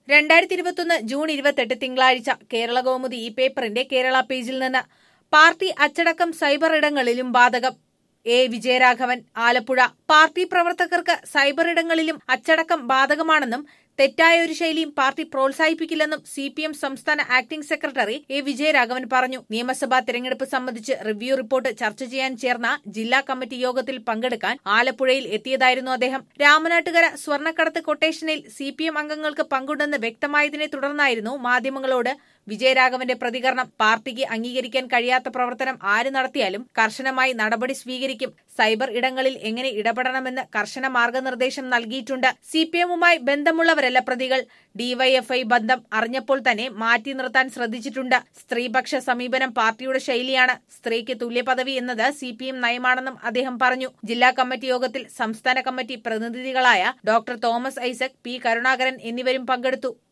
രണ്ടായിരത്തി ഇരുപത്തൊന്ന് ജൂൺ ഇരുപത്തെട്ട് തിങ്കളാഴ്ച കേരള കൗമുദി ഈ പേപ്പറിന്റെ കേരള പേജിൽ നിന്ന് പാർട്ടി അച്ചടക്കം സൈബർ ഇടങ്ങളിലും ബാധകം എ വിജയരാഘവൻ ആലപ്പുഴ പാർട്ടി പ്രവർത്തകർക്ക് സൈബർ ഇടങ്ങളിലും അച്ചടക്കം ബാധകമാണെന്നും തെറ്റായ ഒരു ശൈലിയും പാർട്ടി പ്രോത്സാഹിപ്പിക്കില്ലെന്നും സി പി എം സംസ്ഥാന ആക്ടിംഗ് സെക്രട്ടറി എ വിജയരാഘവൻ പറഞ്ഞു നിയമസഭാ തെരഞ്ഞെടുപ്പ് സംബന്ധിച്ച് റിവ്യൂ റിപ്പോർട്ട് ചർച്ച ചെയ്യാൻ ചേർന്ന ജില്ലാ കമ്മിറ്റി യോഗത്തിൽ പങ്കെടുക്കാൻ ആലപ്പുഴയിൽ എത്തിയതായിരുന്നു അദ്ദേഹം രാമനാട്ടുകര സ്വർണ്ണക്കടത്ത് കൊട്ടേഷനിൽ സി പി എം അംഗങ്ങൾക്ക് പങ്കുണ്ടെന്ന് വ്യക്തമായതിനെ തുടർന്നായിരുന്നു മാധ്യമങ്ങളോട് വിജയരാഘവന്റെ പ്രതികരണം പാർട്ടിക്ക് അംഗീകരിക്കാൻ കഴിയാത്ത പ്രവർത്തനം ആര് നടത്തിയാലും കർശനമായി നടപടി സ്വീകരിക്കും സൈബർ ഇടങ്ങളിൽ എങ്ങനെ ഇടപെടണമെന്ന് കർശന മാർഗനിർദ്ദേശം നൽകിയിട്ടുണ്ട് സി പി എമ്മുമായി ബന്ധമുള്ളവരല്ല പ്രതികൾ ഡിവൈഎഫ്ഐ ബന്ധം അറിഞ്ഞപ്പോൾ തന്നെ മാറ്റി നിർത്താൻ ശ്രദ്ധിച്ചിട്ടുണ്ട് സ്ത്രീപക്ഷ സമീപനം പാർട്ടിയുടെ ശൈലിയാണ് സ്ത്രീക്ക് തുല്യപദവി എന്നത് സി പി എം നയമാണെന്നും അദ്ദേഹം പറഞ്ഞു ജില്ലാ കമ്മിറ്റി യോഗത്തിൽ സംസ്ഥാന കമ്മിറ്റി പ്രതിനിധികളായ ഡോക്ടർ തോമസ് ഐസക് പി കരുണാകരൻ എന്നിവരും പങ്കെടുത്തു